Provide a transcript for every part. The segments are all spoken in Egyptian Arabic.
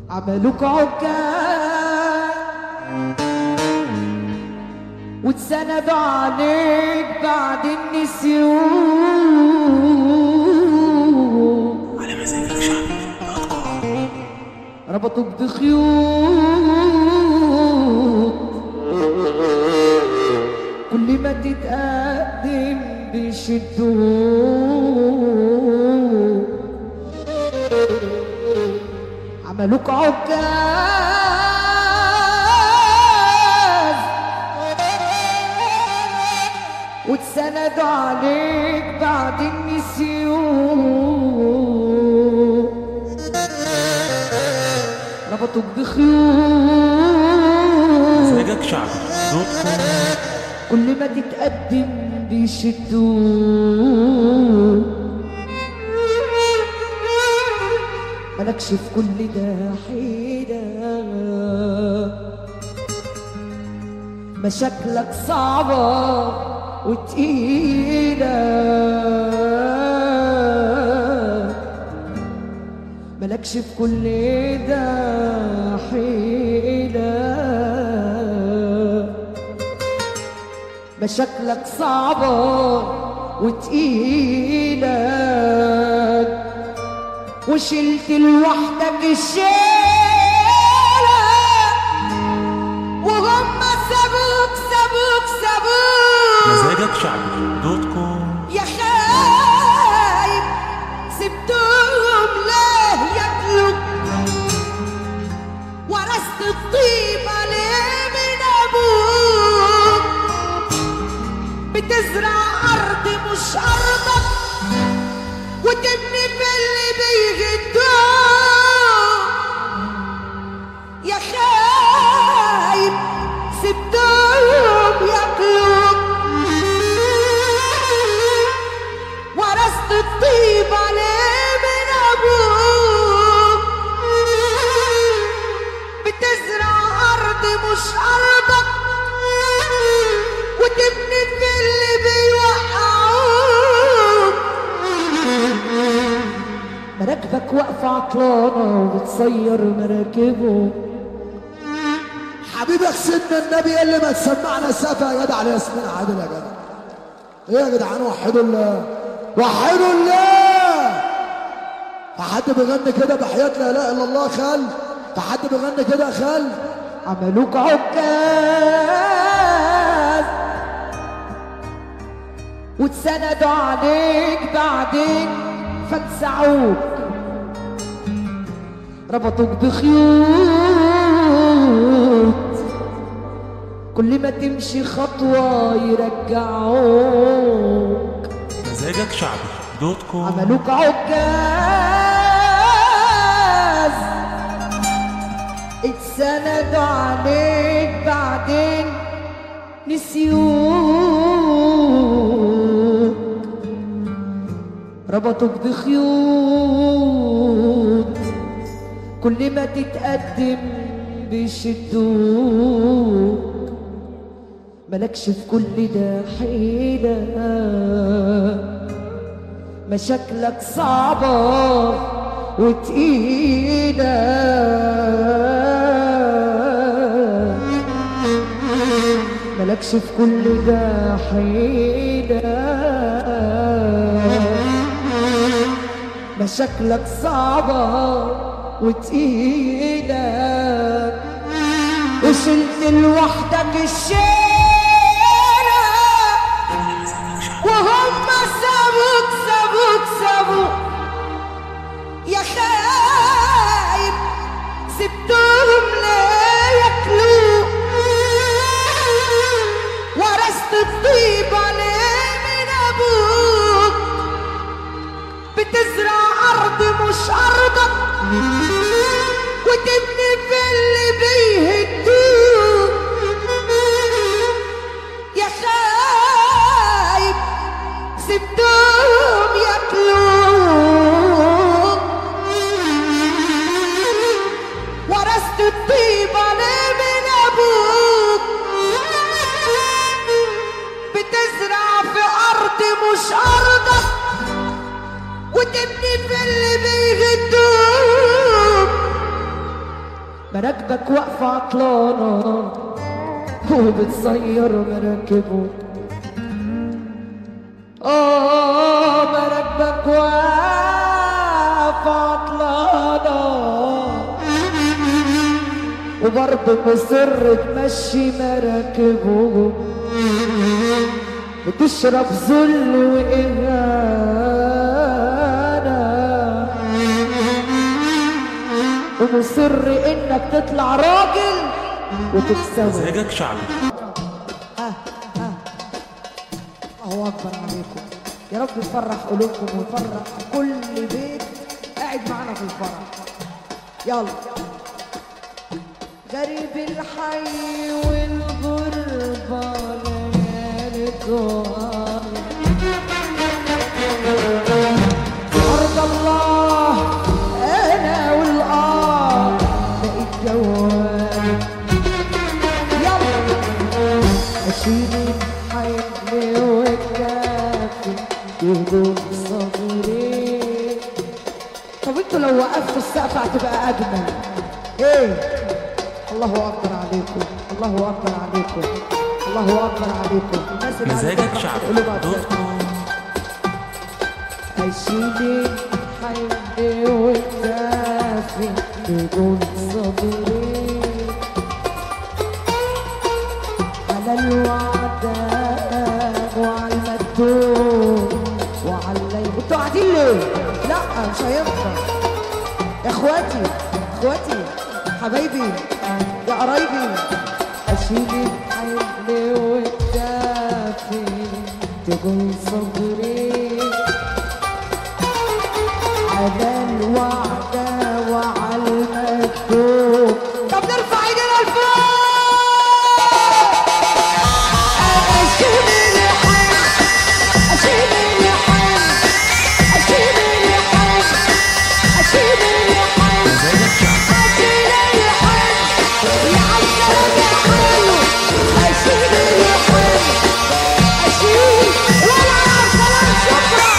عملوك عكاز واتسندوا عليك بعد النسيون على مزاجك شعبي دوت كوم ربطوك بخيوط كل ما تتقدم بيشدوك عملوك عكاز واتسندوا عليك بعد النسيون ربطوك بخيوط مزاجك شعبي دوت كوم كل ما تتقدم بيشدوك مالكش في كل ده حيلة مشاكلك صعبة وتقيلة مالكش في كل ده حيلة مشاكلك صعبة وتقيلة وشلت لوحدك الشيلة وهم سابوك سابوك سابوك مزاجك شعبي دوت كوم يا خايب سبتهم ليه ياكلوا ورثت الطيبة ليه من أبوك بتزرع أرض مش أرضك وتبني في اللي بيهدوك يا خايب سبتهم ياكلوك ورثت الطيبة ليه من أبوك بتزرع أرض مش أرضك وتبني في اللي بيوقعوك مراكبك واقفة عطلانة وبتصير مراكبه حبيبك سيدنا النبي اللي ما تسمعنا سافة يا جدع على ياسمين عادل يا جدع ايه يا جدعان وحدوا الله وحدوا الله فحد بيغني كده بحياة لا اله الا الله خل فحد بيغني كده خل عملوك عكاز واتسندوا عليك بعدين فلسعوك ربطوك بخيوط كل ما تمشي خطوة يرجعوك مزاجك شعبي دوت كوم عملوك عكاز اتسندوا عليك بعدين نسيوك ربطوك بخيوط كل ما تتقدم بيشدوك ملكش في كل ده حيلة مشاكلك صعبة وتقيلة ملكش في كل ده حيلة مشاكلك صعبة وتقيلة وشلت لوحدك الشيلة وهم سابوك سابوك سابوك يا خايب سبتهم ليه ياكلوك ورثت الطيبة ليه من أبوك بتزرع أرض مش أرضك وتبني في اللي بيهدوك يا خايب سبتهم ياكلوك ورثت الطيبة ليه من أبوك بتزرع في أرض مش أرضك وتبني في اللي بيهدوك مراكبك واقفة عطلانة وبتصير مراكبه اه مراكبك واقفة عطلانة وبرضه مصر تمشي مراكبه بتشرب ذل وإهانة ومصر إنك تطلع راجل وتتسوى مزاجك شعبي الله أكبر عليكم يا رب يفرح قلوبكم ويفرح كل بيت قاعد معنا في الفرح يلا غريب الحي والغربة ليالي طوال في أرض الله أنا والآه لقيت جوال يلا أشيل الحمل والكافي يهدوم صبري طب انتوا لو وقفتوا السقف هتبقى أجمل ايه الله أكبر عليكم الله أكبر عليكم الله أكبر عليكم الناس اللي مزاجك عندها شعبي قلوبها دوت تفرح. كوم هيشيل الحمل والكافي بدون صبري على الوعدان وعلى المكتوب وعلى الليل انتوا قاعدين ليه؟ لا مش هينفع يا اخواتي اخواتي حبايبي يا قرايبي اشيل الحمل والكافي تقول صبري على الوعدة وعلى المكتوب طب نرفع ايدينا لفوق اشيل الحين اشيل الحين اشيل الحين اشيل الحين مزاجك شعبي اشيل الحين يا عالكلام يا حلو اشيل الحين اشيل ولا عالكلام شكرا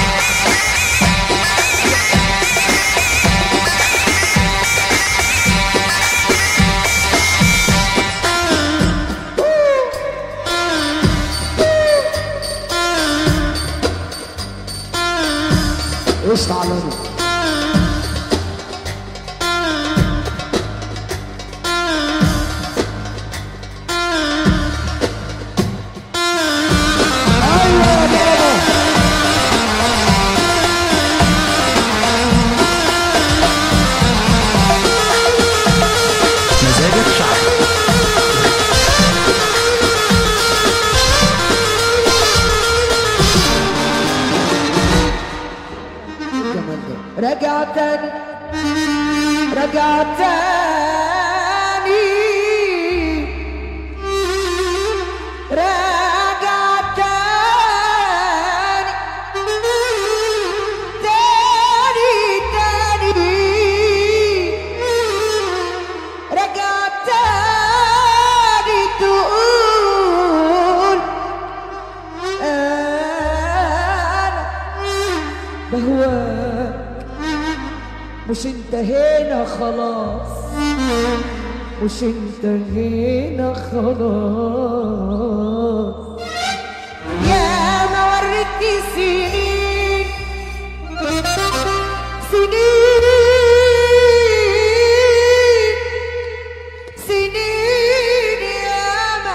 ايش تعالوا ايوه يا بابا مزاجك شعبي الجمال ده رجع تاني رجع تاني رجع تاني تاني تاني رجع تاني تقول انا بهواك مش انتهينا خلاص مش انتهينا خلاص يا ما وريتني سنين سنين سنين ياما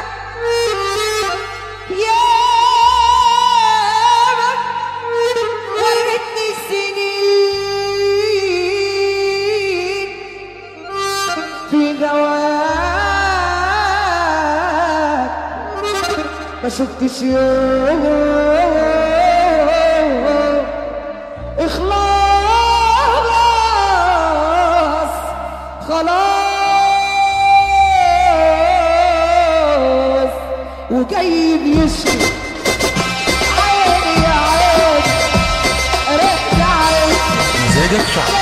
ياما وريتني سنين في جواك ما شفتش يوم اخلاص خلاص وجاي بيشكي عيني يا عيني رجع عيني مزاجك شعبي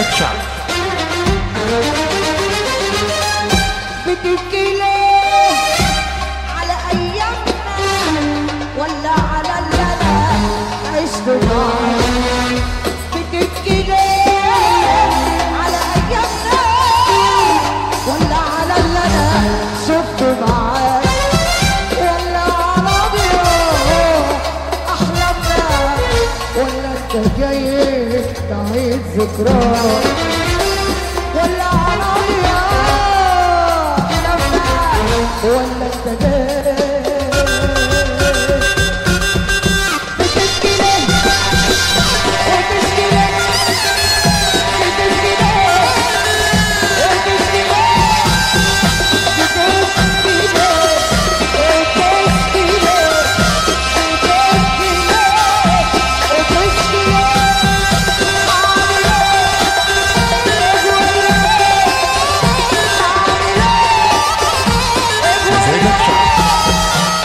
مزاجك شعبي بتبكي ليه على ايامنا ولا على اللي انا عشت معاه بتبكي ليه على ايامنا ولا على اللي انا شفته معاه ولا على ضيوف احلامنا ولا انت جاي تعيد ذكرى ولا على ضياء احلامنا ولا انت جاي بتبكي ليه وتشكي ليه بتبكي ليه وتشكي ليه بتبكي ليه وتشكي ليه بتبكي ليه وتشكي ليه مزاجك شعبي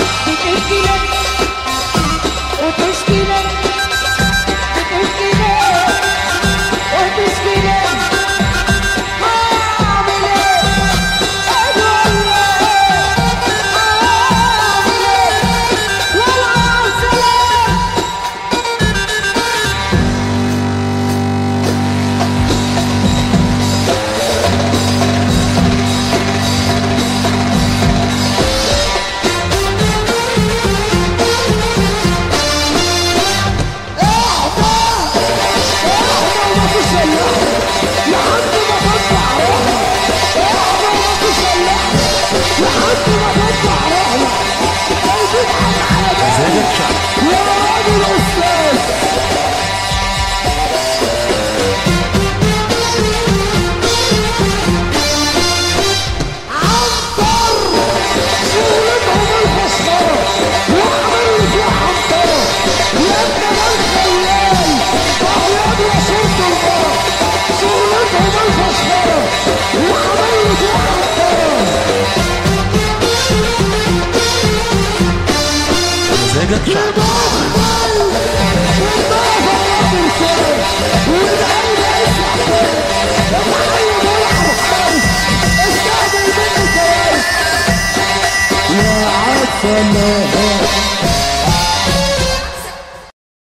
مزاجك شعبي يا راجل استاذ عنتر شغلتهم الفشخرة وعملوا فيها عنترة يا ابن الخيال طهيان يا شرط المرة شغلتهم الفشخرة وعملوا فيها عنترة مزاجك شعبي يا عسل